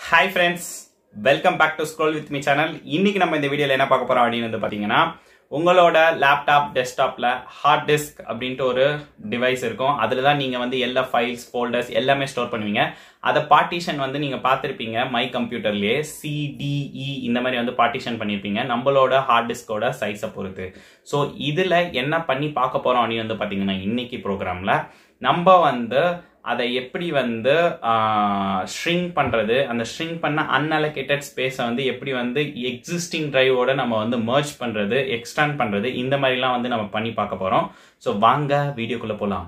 hi friends welcome back to scroll with me channel இன்னைக்கு நம்ம இந்த வீடியோவில் என்ன பார்க்க போறோம் அப்படின்னு வந்து பார்த்தீங்கன்னா உங்களோட லேப்டாப் டெஸ்க்டாப்ல ஹார்ட் டிஸ்க் அப்படின்ட்டு ஒரு டிவைஸ் இருக்கும் அதில் தான் நீங்கள் வந்து எல்லா ஃபைல்ஸ் ஃபோல்டர்ஸ் எல்லாமே ஸ்டோர் பண்ணுவீங்க அதை பார்ட்டிஷன் வந்து நீங்கள் பார்த்துருப்பீங்க மை கம்ப்யூட்டர்லேயே சிடிஇ இந்த மாதிரி வந்து பார்ட்டிஷன் பண்ணியிருப்பீங்க நம்மளோட ஹார்ட் டிஸ்கோட சைஸை பொறுத்து ஸோ இதில் என்ன பண்ணி பார்க்க போகிறோம் அப்படின்னு வந்து பார்த்தீங்கன்னா இன்னைக்கு ப்ரோக்ராமில் நம்ம வந்து அதை எப்படி வந்து ஷ்ரிங்க் பண்ணுறது அந்த ஷ்ரிங்க் பண்ண அன்அலோகேட்டட் ஸ்பேஸை வந்து எப்படி வந்து எக்ஸிஸ்டிங் ட்ரைவோட நம்ம வந்து மர்ஜ் பண்ணுறது எக்ஸ்டாண்ட் பண்ணுறது இந்த மாதிரிலாம் வந்து நம்ம பண்ணி பார்க்க போகிறோம் ஸோ வாங்க வீடியோக்குள்ளே போகலாம்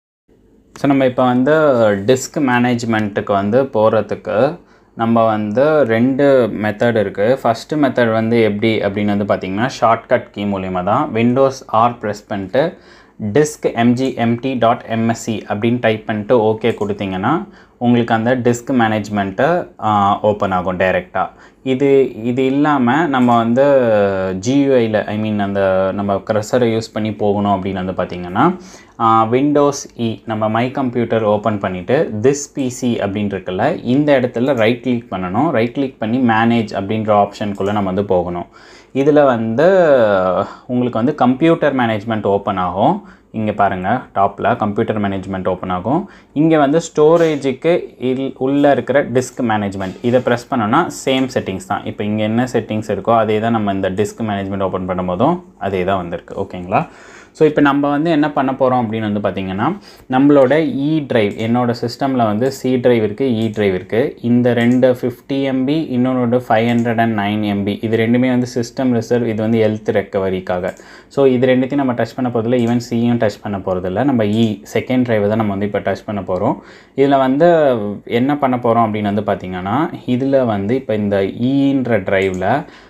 ஸோ நம்ம இப்போ வந்து டிஸ்க் மேனேஜ்மெண்ட்டுக்கு வந்து போகிறதுக்கு நம்ம வந்து ரெண்டு மெத்தட் இருக்குது ஃபஸ்ட்டு மெத்தட் வந்து எப்படி அப்படின்னு வந்து பார்த்திங்கன்னா ஷார்ட்கட் கீ மூலியமாக தான் விண்டோஸ் ஆர் ப்ரெஸ் பண்ணிட்டு டிஸ்க் எம்ஜிஎம்டி டாட் எம்எஸ்சி அப்படின்னு டைப் பண்ணிட்டு ஓகே கொடுத்தீங்கன்னா உங்களுக்கு அந்த டிஸ்க் மேனேஜ்மெண்ட்டு ஓப்பன் ஆகும் டைரெக்டாக இது இது இல்லாமல் நம்ம வந்து ஜியூஐயில் ஐ மீன் அந்த நம்ம க்ரெஷரை யூஸ் பண்ணி போகணும் அப்படின்னு வந்து பார்த்திங்கன்னா விண்டோஸ் இ நம்ம மை கம்ப்யூட்டர் ஓப்பன் பண்ணிவிட்டு திஸ் பிசி அப்படின்னு இருக்குல்ல இந்த இடத்துல ரைட் கிளிக் பண்ணணும் ரைட் கிளிக் பண்ணி மேனேஜ் அப்படின்ற ஆப்ஷனுக்குள்ளே நம்ம வந்து போகணும் இதில் வந்து உங்களுக்கு வந்து கம்ப்யூட்டர் மேனேஜ்மெண்ட் ஓப்பன் ஆகும் இங்கே பாருங்கள் டாப்பில் கம்ப்யூட்டர் மேனேஜ்மெண்ட் ஓப்பன் ஆகும் இங்கே வந்து ஸ்டோரேஜுக்கு இல் உள்ளே இருக்கிற டிஸ்க் மேனேஜ்மெண்ட் இதை ப்ரெஸ் பண்ணோன்னா சேம் செட்டிங்ஸ் தான் இப்போ இங்கே என்ன செட்டிங்ஸ் இருக்கோ அதே தான் நம்ம இந்த டிஸ்க் மேனேஜ்மெண்ட் ஓப்பன் பண்ணும்போதும் அதே தான் வந்திருக்கு ஓகேங்களா ஸோ இப்போ நம்ம வந்து என்ன பண்ண போகிறோம் அப்படின்னு வந்து பார்த்திங்கன்னா நம்மளோட இ ட்ரைவ் என்னோடய சிஸ்டமில் வந்து சி ட்ரைவ் இருக்குது இ ட்ரைவ் இருக்குது இந்த ரெண்டு ஃபிஃப்டி எம்பி இன்னொன்று five hundred and nine MB இது ரெண்டுமே வந்து சிஸ்டம் ரிசர்வ் இது வந்து ஹெல்த் ரெக்கவரிக்காக ஸோ இது ரெண்டுத்தையும் நம்ம டச் பண்ண போகிறதில்ல ஈவன் சியும் டச் பண்ண போகிறதில்ல நம்ம இ செகண்ட் ட்ரைவை தான் நம்ம வந்து இப்போ டச் பண்ண போகிறோம் இதில் வந்து என்ன பண்ண போகிறோம் அப்படின்னு வந்து பார்த்திங்கன்னா இதில் வந்து இப்போ இந்த ஈன்ற ட்ரைவில்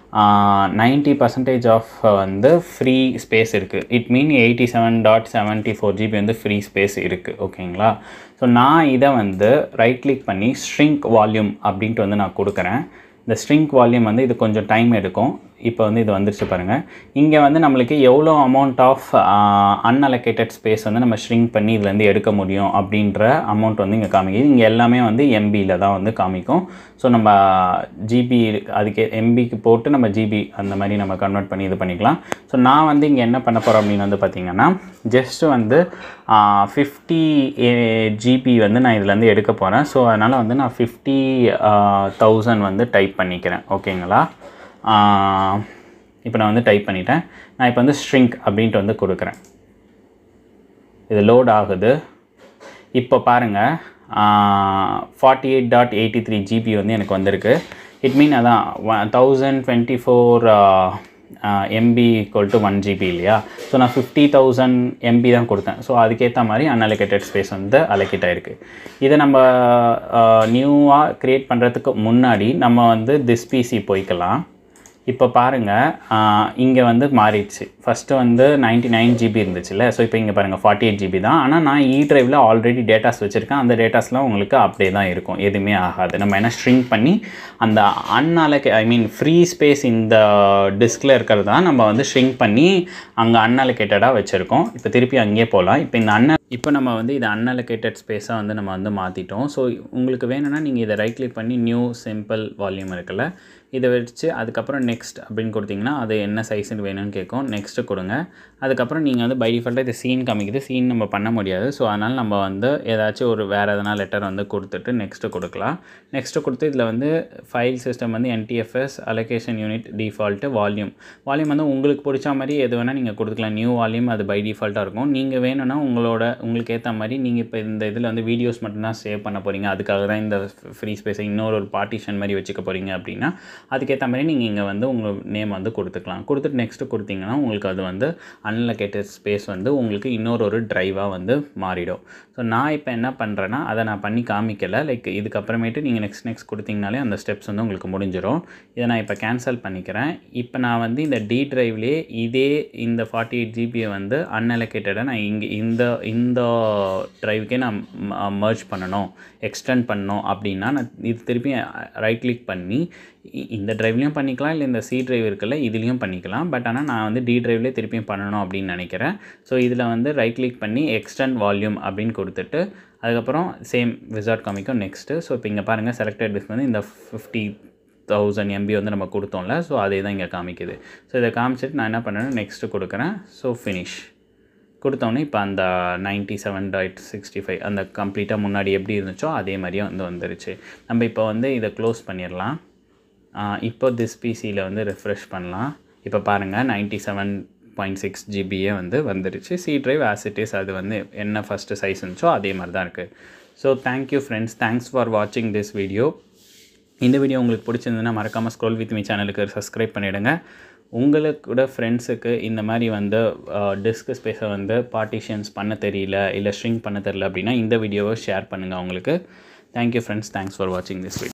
நைன்ட்டி பர்சன்டேஜ் ஆஃப் வந்து ஃப்ரீ ஸ்பேஸ் இருக்குது it mean eighty seven dot seventy four GB வந்து ஃப்ரீ ஸ்பேஸ் இருக்குது ஓகேங்களா ஸோ நான் இதை வந்து ரைட் கிளிக் பண்ணி ஸ்ட்ரிங்க் வால்யூம் அப்படின்ட்டு வந்து நான் கொடுக்குறேன் இந்த ஸ்ட்ரிங்க் வால்யூம் வந்து இது கொஞ்சம் டைம் எடுக்கும் இப்போ வந்து இது வந்துருச்சு பாருங்கள் இங்கே வந்து நம்மளுக்கு எவ்வளோ அமௌண்ட் ஆஃப் அன்அலோகேட்டட் ஸ்பேஸ் வந்து நம்ம ஷ்ரிங்க் பண்ணி இதுலேருந்து எடுக்க முடியும் அப்படின்ற அமௌண்ட் வந்து இங்கே காமிக்குது இங்கே எல்லாமே வந்து எம்பியில் தான் வந்து காமிக்கும் ஸோ நம்ம ஜிபி அதுக்கு எம்பிக்கு போட்டு நம்ம ஜிபி அந்த மாதிரி நம்ம கன்வெர்ட் பண்ணி இது பண்ணிக்கலாம் ஸோ நான் வந்து இங்கே என்ன பண்ண போகிறோம் அப்படின்னு வந்து பார்த்திங்கன்னா ஜஸ்ட்டு வந்து ஃபிஃப்டி ஜிபி வந்து நான் இதுலேருந்து எடுக்க போகிறேன் ஸோ அதனால் வந்து நான் ஃபிஃப்டி தௌசண்ட் வந்து டைப் பண்ணிக்கிறேன் ஓகேங்களா இப்போ நான் வந்து டைப் பண்ணிட்டேன் நான் இப்போ வந்து ஸ்ட்ரிங்க் அப்படின்ட்டு வந்து கொடுக்குறேன் இது லோட் ஆகுது இப்போ பாருங்கள் forty eight dot eighty three GB வந்து எனக்கு வந்திருக்கு இட் மீன் அதான் thousand twenty four MB equal to one GB இல்லையா ஸோ நான் ஃபிஃப்டி தௌசண்ட் எம்பி தான் கொடுத்தேன் ஸோ அதுக்கேற்ற மாதிரி அன்அலோகேட்டட் ஸ்பேஸ் வந்து அலோகேட் ஆகிருக்கு இதை நம்ம நியூவாக க்ரியேட் பண்ணுறதுக்கு முன்னாடி நம்ம வந்து திஸ் பிசி போய்க்கலாம் இப்போ பாருங்கள் இங்கே வந்து மாறிடுச்சு ஃபஸ்ட்டு வந்து நைன்ட்டி நைன் ஜிபி இருந்துச்சுல்ல ஸோ இப்போ இங்கே பாருங்கள் ஃபார்ட்டி எயிட் ஜிபி தான் ஆனால் நான் இ ட்ரைவில் ஆல்ரெடி டேட்டாஸ் வச்சுருக்கேன் அந்த டேட்டாஸ்லாம் உங்களுக்கு அப்படியே தான் இருக்கும் எதுவுமே ஆகாது நம்ம என்ன ஸ்ட்ரிங் பண்ணி அந்த அன்அலோகே ஐ மீன் ஃப்ரீ ஸ்பேஸ் இந்த டிஸ்கில் இருக்கிறது தான் நம்ம வந்து ஷ்ரிங்க் பண்ணி அங்கே அன்அலோகேட்டடாக வச்சுருக்கோம் இப்போ திருப்பி அங்கேயே போகலாம் இப்போ இந்த அன்ன இப்போ நம்ம வந்து இது அன்அலோகேட்டட் ஸ்பேஸாக வந்து நம்ம வந்து மாற்றிட்டோம் ஸோ உங்களுக்கு வேணும்னா நீங்கள் இதை ரைட் கிளிக் பண்ணி நியூ சிம்பிள் வால்யூம் இருக்குல்ல இதை வச்சு அதுக்கப்புறம் நெக்ஸ்ட் அப்படின்னு கொடுத்தீங்கன்னா அது என்ன சைஸுன்னு வேணும்னு கேட்கும் நெக்ஸ்ட்டு கொடுங்க அதுக்கப்புறம் நீங்கள் வந்து பை டிஃபால்ட்டாக இது சீன் காமிக்குது சீன் நம்ம பண்ண முடியாது ஸோ அதனால் நம்ம வந்து ஏதாச்சும் ஒரு வேறு எதனா லெட்டர் வந்து கொடுத்துட்டு நெக்ஸ்ட்டு கொடுக்கலாம் நெக்ஸ்ட்டு கொடுத்து இதில் வந்து ஃபைல் சிஸ்டம் வந்து NTFS allocation unit default volume volume வந்து உங்களுக்கு பிடிச்ச மாதிரி எது வேணால் நீங்கள் கொடுத்துக்கலாம் நியூ வால்யூம் அது பை டிஃபால்ட்டாக இருக்கும் நீங்கள் வேணும்னா உங்களோட உங்களுக்கு ஏற்ற மாதிரி நீங்கள் இப்போ இந்த இதில் வந்து வீடியோஸ் மட்டும்தான் சேவ் பண்ண போகிறீங்க அதுக்காக தான் இந்த ஃப்ரீ ஸ்பேஸை இன்னொரு ஒரு பார்ட்டிஷன் மாதிரி வச்சுக்க போகிறீங்க அப்படின்னா அதுக்கேற்ற மாதிரி நீங்கள் இங்கே வந்து உங்கள் நேம் வந்து கொடுத்துக்கலாம் கொடுத்துட்டு நெக்ஸ்ட்டு கொடுத்தீங்கன்னா உங்களுக்கு அது வந்து அன்லொகேட்டட் ஸ்பேஸ் வந்து உங்களுக்கு இன்னொரு ஒரு ட்ரைவாக வந்து மாறிடும் ஸோ நான் இப்போ என்ன பண்ணுறேன்னா அதை நான் பண்ணி காமிக்கலை லைக் இதுக்கப்புறமேட்டு நீங்கள் நெக்ஸ்ட் நெக்ஸ்ட் கொடுத்தீங்கனாலே அந்த ஸ்டெப்ஸ் வந்து உங்களுக்கு முடிஞ்சிடும் இதை நான் இப்போ கேன்சல் பண்ணிக்கிறேன் இப்போ நான் வந்து இந்த டி ட்ரைவ்லேயே இதே இந்த ஃபார்ட்டி எயிட் ஜிபியை வந்து அன்அலோகேட்டடாக நான் இங்கே இந்த இந்த ட்ரைவுக்கே நான் மர்ஜ் பண்ணணும் எக்ஸ்டெண்ட் பண்ணணும் அப்படின்னா நான் இது திருப்பி ரைட் கிளிக் பண்ணி இந்த ட்ரைவ்லையும் பண்ணிக்கலாம் இல்லை இந்த சி ட்ரைவ் இருக்குல்ல இதுலேயும் பண்ணிக்கலாம் பட் ஆனால் நான் வந்து டி ட்ரைவ்லேயே திருப்பியும் பண்ணணும் அப்படின்னு நினைக்கிறேன் ஸோ இதில் வந்து ரைட் கிளிக் பண்ணி எக்ஸ்டெண்ட் வால்யூம் அப்படின்னு கொடுத்துட்டு அதுக்கப்புறம் சேம் விசார்ட் காமிக்கும் நெக்ஸ்ட்டு ஸோ இப்போ இங்கே பாருங்கள் செலக்டட் டிஸ்க் வந்து இந்த ஃபிஃப்டி தௌசண்ட் எம்பி வந்து நம்ம கொடுத்தோம்ல ஸோ அதே தான் இங்கே காமிக்குது ஸோ இதை காமிச்சிட்டு நான் என்ன பண்ணுறேன் நெக்ஸ்ட்டு கொடுக்குறேன் ஸோ ஃபினிஷ் கொடுத்தோன்னே இப்போ அந்த ninety seven dot sixty five அந்த கம்ப்ளீட்டாக முன்னாடி எப்படி இருந்துச்சோ அதே மாதிரியே வந்து வந்துருச்சு நம்ம இப்போ வந்து இதை க்ளோஸ் பண்ணிடலாம் இப்போ திஸ் பிசியில் வந்து ரெஃப்ரெஷ் பண்ணலாம் இப்போ பாருங்கள் நைன்ட்டி செவன் பாயிண்ட் சிக்ஸ் ஜிபியே வந்து வந்துருச்சு C drive as it is அது வந்து என்ன ஃபஸ்ட்டு சைஸ் இருந்துச்சோ அதே மாதிரி தான் இருக்குது so thank you friends thanks for வாட்சிங் திஸ் வீடியோ இந்த வீடியோ உங்களுக்கு பிடிச்சிருந்ததுன்னா மறக்காமல் ஸ்க்ரோல் வித் மீ சேனலுக்கு சப்ஸ்கிரைப் பண்ணிவிடுங்க உங்களுக்கூட ஃப்ரெண்ட்ஸுக்கு இந்த மாதிரி வந்து டிஸ்க் ஸ்பேஸை வந்து பார்ட்டிஷன்ஸ் பண்ண தெரியல இல்லை ஸ்ட்ரிங் பண்ண தெரியல அப்படின்னா இந்த வீடியோவை ஷேர் பண்ணுங்கள் அவங்களுக்கு தேங்க்யூ ஃப்ரெண்ட்ஸ் தேங்க்ஸ் ஃபார் வாட்சிங் திஸ் வீடியோ